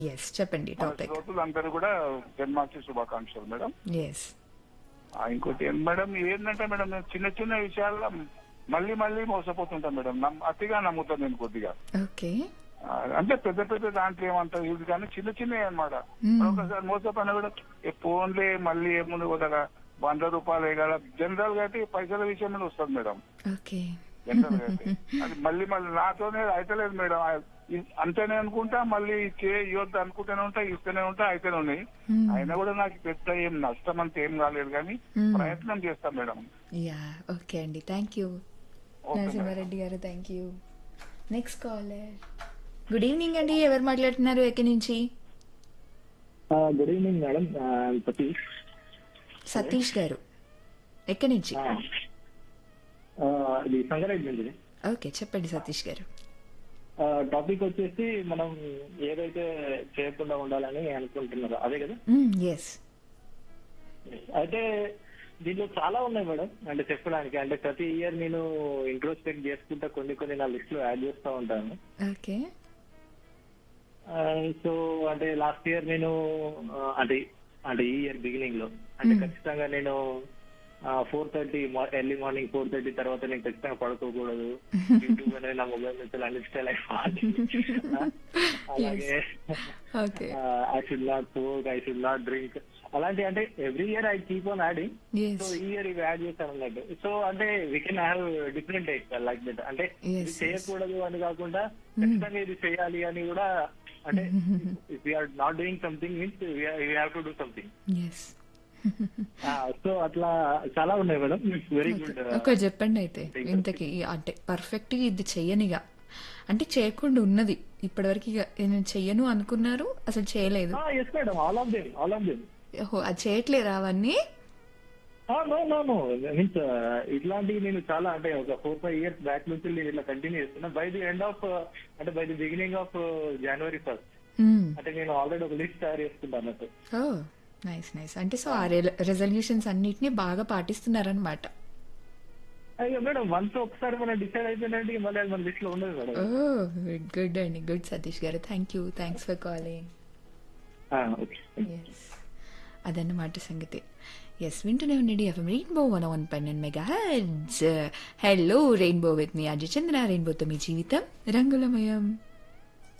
Yes చెప్పండి మన topic శ్రోతలందరూ కూడా జన్మాష్టమి శుభాకాంక్షలు మేడం ఎస్ ఆ, ఇంకోటి ఏం మేడం ఏంటంటే మేడం నేను చిన్న చిన్న విషయాల్లో మళ్ళీ మళ్ళీ మోసపోతుంటాను మేడం నమ్- అతిగా నమ్ముతాను నేను కొద్దిగా ఓకే ఆ, అంటే పెద్ద పెద్ద దాంట్లో ఏమంత ఇది కానీ చిన్న చిన్నవి అనమాట మ్మ్. ఒకసారి మోసపోయినా కూడా ఏ ఫోన్లే మళ్ళీ ఏముంది కొద్దిగా వంద రూపాయలు వేయగల జనరల్ గా అయితే పైసల విషయమే వస్తుంది మేడం ఓకే జనరల్ గా అయితే అది మళ్ళీ మళ్ళీ నాతోనే అయితలేదు మేడం ఆ, ఇ- అంతేనే అనుకుంటా మళ్ళీ చే ఇవ్వద్దు అనుకుంటూనే ఉంటా ఇస్తూనే ఉంటా అయితేనే ఉన్నాయి మ్మ్. అయినా కూడా నాకు పెద్ద ఏం నష్టం అంత ఏం కాలేదు కానీ మ్మ్. ప్రయత్నం చేస్తాం మేడం యా ఓకే అండి thank you okay madam. Narasimhareddy garu thank you next caller good evening అండి ఎవరు మాట్లాడుతున్నారు ఎక్కడి నుంచి good evening madam Satish Satish garu ఎక్కడి నుంచి ఇది సంగారెడ్డి నుంచి ఓకే చెప్పండి సతీష్ గారు టాపిక్ వచ్చేసి మనం ఏదైతే చేయకుండా ఉండాలని అనుకుంటున్నారో అదే కదా ఎస్ అయితే దీంట్లో చాలా ఉన్నాయి మేడం అంటే చెప్పడానికి అంటే ప్రతి ఇయర్ నేను ఇంట్రోస్పెక్ట్ చేసుకుంటా కొన్ని కొన్ని నా లిస్ట్ లో యాడ్ చేస్తూ ఉంటాను ఓకే సో అంటే లాస్ట్ ఇయర్ నేను ఆ, అంటే అంటే ఈ ఇయర్ బిగినింగ్ లో అంటే Hmm. ఖచ్చితంగా నేను four thirty early morning four thirty తర్వాత నేను ఖచ్చితంగా పడుకోకూడదు యూట్యూబ్ అనేది నా మొబైల్ నుంచి అన్ఇన్స్టాల్ అయిపోవాలి అలాగే okay I should not smoke I should not drink అలాంటి అంటే every year I keep on adding so yes ఈ ఇయర్ ఇవి యాడ్ చేశాను అన్నట్టు సో అంటే we can have different types like that అంటే Yes, ఇది yes. చేయకూడదు అని కాకుండా ఖచ్చితంగా ఇది చేయాలి అని కూడా అంటే if you're not doing something means we have to do something yes so అట్లా చాలా ఉన్నాయి మేడం వెరీ గుడ్ ఒకటి చెప్పండి అయితే ఇంతకి అంటే పర్ఫెక్ట్ ఇది చెయ్యనిగా అంటే చేయకుండా ఉన్నది ఇప్పటివరకు ఇక నేను చెయ్యను అనుకున్నారు అసలు చేయలేదు yes madam all of them all of them ఓహో అది చేయట్లేదా అవన్నీ నో నో నో మీన్స్ ఇట్లాంటివి నేను చాలా అంటే ఒక ఫోర్ ఫైవ్ ఇయర్స్ బ్యాక్ నుంచి నేను ఇట్లా కంటిన్యూ చేస్తున్నా బై ది ఎండ్ ఆఫ్ అంటే by the beginning of January first మ్మ్. అంటే నేను ఆల్రెడీ ఒక లిస్ట్ తయారు చేసుకుంటాను అన్నట్టు ఓ నైస్ నైస్ అంటే సో ఆ రెజల్యూషన్స్ అన్నిటిని బాగా పాటిస్తున్నారనమాట అయ్యో మేడం వన్స్ ఒకసారి మనం డిసైడ్ అయిపోయినట్టు మళ్ళీ అది మన లిస్ట్ లో ఉండదు మేడం ఓ గుడ్ అండి good Satish garu thank you thanks for calling okay yes అదన్నమాట సంగతి ఎస్ వింటూనే ఉండండి ఎఫ్ఎం రెయిన్బో వన్ వన్ పన్నెండు mega heads hello Rainbow with మీ అజయ్ చంద్ర రెయిన్బోతో మీ జీవితం రంగులమయం